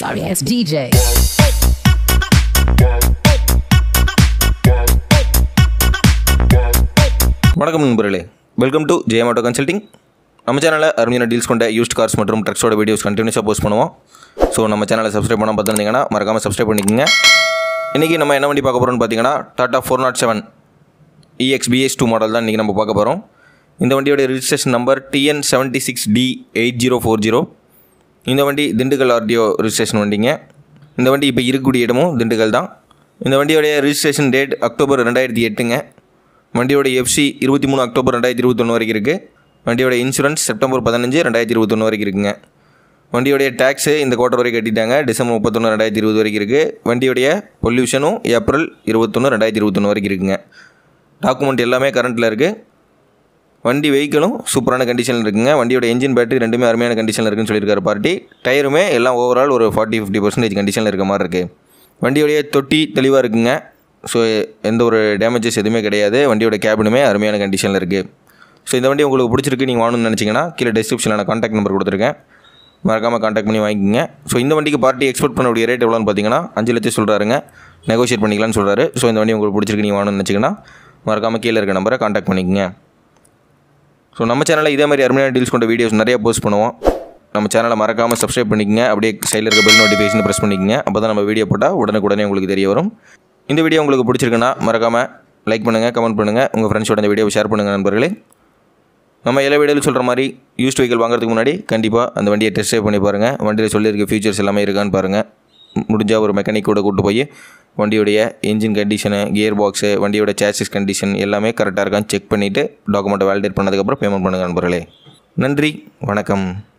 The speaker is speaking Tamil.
Sorry ass DJ. வணக்கம் நண்பர்களே welcome to Jayam auto consulting நம்ம சேனலில் அருமையான டீல்ஸ் கொண்ட யூஸ்ட் கார்ஸ் மற்றும் ட்ரக்ஸோட வீடியோஸ் கண்டினியூஸாக போஸ்ட் பண்ணுவோம் ஸோ நம்ம சேனலை சப்ஸ்கிரைப் பண்ணால் பார்த்துருந்தீங்கன்னா மறக்காமல் சப்ஸ்கிரைப் பண்ணிக்கோங்க இன்றைக்கி நம்ம என்ன வண்டி பார்க்க போகிறோம்னு பார்த்தீங்கன்னா Tata four nought seven E X P S two model தான் இன்றைக்கி நம்ம பார்க்க போகிறோம் இந்த வண்டியோட registration number T N seventy six D eight zero four zero இந்த வண்டி திண்டுக்கல் ஆர்டிஓ ரிஜிஸ்ட்ரேஷன் வண்டிங்க இந்த வண்டி இப்போ இருக்கக்கூடிய இடமும் திண்டுக்கல் தான் இந்த வண்டியோடைய ரிஜிஸ்ட்ரேஷன் டேட் அக்டோபர் ரெண்டாயிரத்தி எட்டுங்க வண்டியோட எஃப்சி இருபத்தி மூணு அக்டோபர் ரெண்டாயிரத்தி இருபத்தொன்று வரைக்கும் இருக்குது வண்டியோட இன்சூரன்ஸ் செப்டம்பர் பதினஞ்சு ரெண்டாயிரத்தி இருபத்தொன்று வரைக்கும் இருக்குங்க வண்டியோடைய டேக்ஸு இந்த குவார்டர் வரைக்கும் கட்டிட்டாங்க டிசம்பர் முப்பத்தொன்று ரெண்டாயிரத்தி இருபது வரைக்கும் இருக்குது வண்டியோடைய பொல்யூஷனும் ஏப்ரல் இருபத்தொன்று ரெண்டாயிரத்தி இருபத்தொன்று வரைக்கும் இருக்குங்க டாக்குமெண்ட் எல்லாமே கரண்ட்டில் இருக்குது வண்டி வெஹிக்கிளும் சூப்பரான கண்டிஷனில் இருக்குங்க வண்டியோட என்ஜின் பேட்டரி ரெண்டுமே அருமையான கண்டிஷனில் இருக்குன்னு சொல்லியிருக்காரு பார்ட்டி டயருமே எல்லாம் ஓவரால் ஒரு ஃபார்ட்டி ஃபிஃப்டி பர்சன்டேஜ் கண்டிஷனில் இருக்க மாதிரி இருக்குது வண்டியோடைய தொட்டி தெளிவாக இருக்குங்க ஸோ எந்த ஒரு டேமேஜஸ் எதுவுமே கிடையாது வண்டியோட கேபினுமே அருமையான கண்டிஷனில் இருக்குது ஸோ இந்த வண்டி உங்களுக்கு பிடிச்சிருக்கு நீங்கள் வாங்கணும்னு நினச்சிங்கன்னா கீழே டிஸ்கிரிப்ஷனில் நான் காண்டாக்ட் நம்பர் கொடுத்துருக்கேன் மறக்காமல் காண்டாக்ட் பண்ணி வாங்கிக்கோங்க ஸோ இந்த வண்டிக்கு பார்ட்டி எக்ஸ்பெக்ட் பண்ணக்கூடிய ரேட் எவ்வளோன்னு பார்த்தீங்கன்னா அஞ்சு லட்சம் சொல்கிறாருங்க நெகோஷியேட் பண்ணிக்கலாம்னு சொல்கிறாரு ஸோ இந்த வண்டி உங்களுக்கு பிடிச்சிருக்கு நீங்கள் வாங்கணும்னு நினச்சிங்கன்னா மறக்காமல் கீழே இருக்க நம்பரை காண்டாக்ட் பண்ணிக்கோங்க ஸோ நம்ம சேனலில் இதே மாதிரி அருமையான டீல்ஸ் கொண்ட வீடியோஸ் நிறைய போஸ்ட் பண்ணுவோம் நம்ம சேனலை மறக்காமல் சப்ஸ்கிரைப் பண்ணிக்கங்க அப்படியே சைடில் இருக்க பெல் நோட்டிஃபிகேஷன் ப்ரெஸ் பண்ணிக்கங்க அப்போ தான் நம்ம வீடியோ போட்டால் உடனுக்குடனே உங்களுக்கு தெரிய வரும் இந்த வீடியோ உங்களுக்கு பிடிச்சிருக்குன்னா மறக்காமல் லைக் பண்ணுங்கள் கமெண்ட் பண்ணுங்கள் உங்கள் ஃப்ரெண்ட்ஸோட இந்த வீடியோவை ஷேர் பண்ணுங்கள் நண்பர்களே நம்ம எல்லா வீடியோவில் சொல்கிற மாதிரி யூஸ்ட் வெஹிக்கிள் வாங்குறதுக்கு முன்னாடி கண்டிப்பாக அந்த வண்டியை டெஸ்ட் ட்ரைவ் பண்ணி பாருங்கள் வண்டியில் சொல்லியிருக்க ஃபீச்சர்ஸ் எல்லாமே இருக்கான்னு பாருங்கள் முடிஞ்சால் ஒரு மெக்கானிக் கூட கூட்டு போய் வண்டியுடைய இன்ஜின் கண்டிஷனு கியர் பாக்ஸு வண்டியோட சேசிஸ் கண்டிஷன் எல்லாமே கரெக்டாக இருக்கான்னு செக் பண்ணிவிட்டு டாக்குமெண்ட்டை வேலிடேட் பண்ணதுக்கப்புறம் பேமெண்ட் பண்ணுங்கள் நண்பர்களே நன்றி வணக்கம்